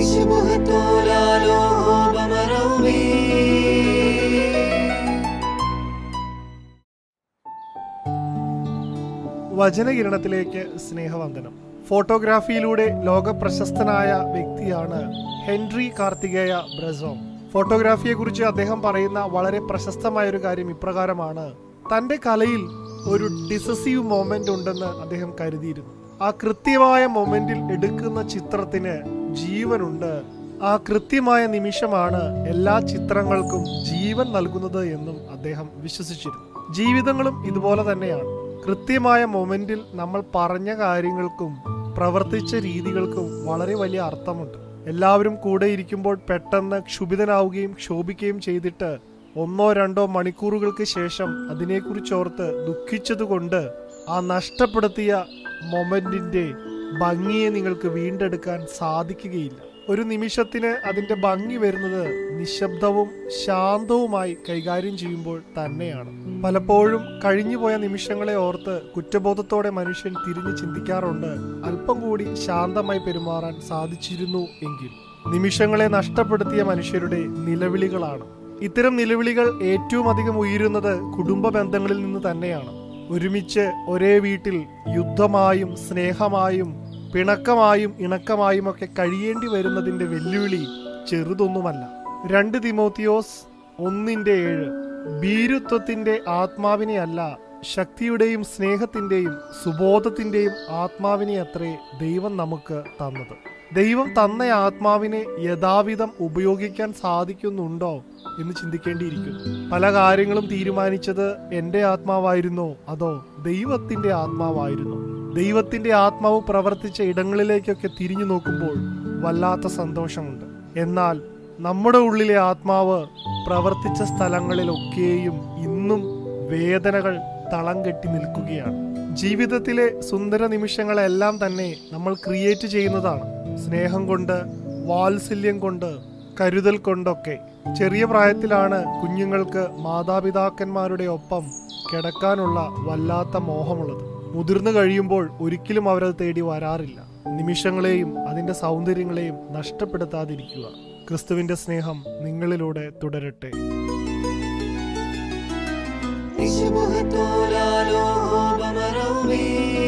വചനകിരണത്തിലേക്ക് സ്നേഹവന്ദനം ഫോട്ടോഗ്രാഫിയിലൂടെ ലോക പ്രശസ്തനായ വ്യക്തിയാണ് ഹെൻറി കാർത്തികേയ ബ്രസോം ഫോട്ടോഗ്രാഫിയെക്കുറിച്ച് അദ്ദേഹം പറയുന്ന വളരെ പ്രശസ്തമായ ഒരു കാര്യം ഇപ്രകാരമാണ് തന്റെ കലയിൽ ഒരു ഡിസസീവ് മൊമെന്റ് ഉണ്ടെന്ന് അദ്ദേഹം കരുതിയിരുന്നു ആ കൃത്യമായ മൊമെന്റിൽ എടുക്കുന്ന ചിത്രത്തിന് ജീവനുണ്ട് ആ കൃത്യമായ നിമിഷമാണ് എല്ലാ ചിത്രങ്ങൾക്കും ജീവൻ നൽകുന്നത് എന്നും അദ്ദേഹം വിശ്വസിച്ചിരുന്നു ജീവിതങ്ങളും ഇതുപോലെ തന്നെയാണ് കൃത്യമായ മൊമെന്റിൽ നമ്മൾ പറഞ്ഞ കാര്യങ്ങൾക്കും പ്രവർത്തിച്ച രീതികൾക്കും വളരെ വലിയ അർത്ഥമുണ്ട് എല്ലാവരും കൂടെ ഇരിക്കുമ്പോൾ പെട്ടെന്ന് ക്ഷുഭിതനാവുകയും ക്ഷോഭിക്കുകയും ചെയ്തിട്ട് ഒന്നോ രണ്ടോ മണിക്കൂറുകൾക്ക് ശേഷം അതിനെക്കുറിച്ചോർത്ത് ദുഃഖിച്ചതുകൊണ്ട് ആ നഷ്ടപ്പെടുത്തിയ മൊമെന്റിന്റെ ഭംഗിയെ നിങ്ങൾക്ക് വീണ്ടെടുക്കാൻ സാധിക്കുകയില്ല ഒരു നിമിഷത്തിന് അതിന്റെ ഭംഗി വരുന്നത് നിശബ്ദവും ശാന്തവുമായി കൈകാര്യം ചെയ്യുമ്പോൾ തന്നെയാണ് പലപ്പോഴും കഴിഞ്ഞുപോയ നിമിഷങ്ങളെ ഓർത്ത് കുറ്റബോധത്തോടെ മനുഷ്യൻ തിരിഞ്ഞു ചിന്തിക്കാറുണ്ട് അല്പം കൂടി ശാന്തമായി പെരുമാറാൻ സാധിച്ചിരുന്നു എങ്കിൽ നിമിഷങ്ങളെ നഷ്ടപ്പെടുത്തിയ മനുഷ്യരുടെ നിലവിളികളാണ് ഇത്തരം നിലവിളികൾ ഏറ്റവും അധികം ഉയരുന്നത് കുടുംബ ബന്ധങ്ങളിൽ നിന്ന് തന്നെയാണ് ഒരുമിച്ച് ഒരേ വീട്ടിൽ യുദ്ധമായും സ്നേഹമായും പിണക്കമായും ഇണക്കമായും ഒക്കെ കഴിയേണ്ടി വരുന്നതിന്റെ വെല്ലുവിളി ചെറുതൊന്നുമല്ല രണ്ട് തിമോത്തിയോസ് ഒന്നിന്റെ ഏഴ് ഭീരുത്വത്തിന്റെ ആത്മാവിനെയല്ല ശക്തിയുടെയും സ്നേഹത്തിന്റെയും സുബോധത്തിന്റെയും ആത്മാവിനെ അത്രേ ദൈവം നമുക്ക് തന്നത് ദൈവം തന്ന ആത്മാവിനെ യഥാവിധം ഉപയോഗിക്കാൻ സാധിക്കുന്നുണ്ടോ എന്ന് ചിന്തിക്കേണ്ടിയിരിക്കുന്നു പല കാര്യങ്ങളും തീരുമാനിച്ചത് എൻ്റെ ആത്മാവായിരുന്നോ അതോ ദൈവത്തിന്റെ ആത്മാവായിരുന്നോ ദൈവത്തിന്റെ ആത്മാവ് പ്രവർത്തിച്ച ഇടങ്ങളിലേക്കൊക്കെ തിരിഞ്ഞു നോക്കുമ്പോൾ വല്ലാത്ത സന്തോഷമുണ്ട് എന്നാൽ നമ്മുടെ ഉള്ളിലെ ആത്മാവ് പ്രവർത്തിച്ച സ്ഥലങ്ങളിലൊക്കെയും ഇന്നും വേദനകൾ തളം കെട്ടി നിൽക്കുകയാണ് ജീവിതത്തിലെ സുന്ദര നിമിഷങ്ങളെല്ലാം തന്നെ നമ്മൾ ക്രിയേറ്റ് ചെയ്യുന്നതാണ് സ്നേഹം കൊണ്ട് വാത്സല്യം കൊണ്ട് കരുതൽ കൊണ്ടൊക്കെ ചെറിയ പ്രായത്തിലാണ് കുഞ്ഞുങ്ങൾക്ക് മാതാപിതാക്കന്മാരുടെ ഒപ്പം കിടക്കാനുള്ള വല്ലാത്ത മോഹമുള്ളത് മുതിർന്നു കഴിയുമ്പോൾ ഒരിക്കലും അവരത് തേടി വരാറില്ല നിമിഷങ്ങളെയും അതിന്റെ സൗന്ദര്യങ്ങളെയും നഷ്ടപ്പെടുത്താതിരിക്കുക ക്രിസ്തുവിന്റെ സ്നേഹം നിങ്ങളിലൂടെ തുടരട്ടെ نشبه طول علوم مرمي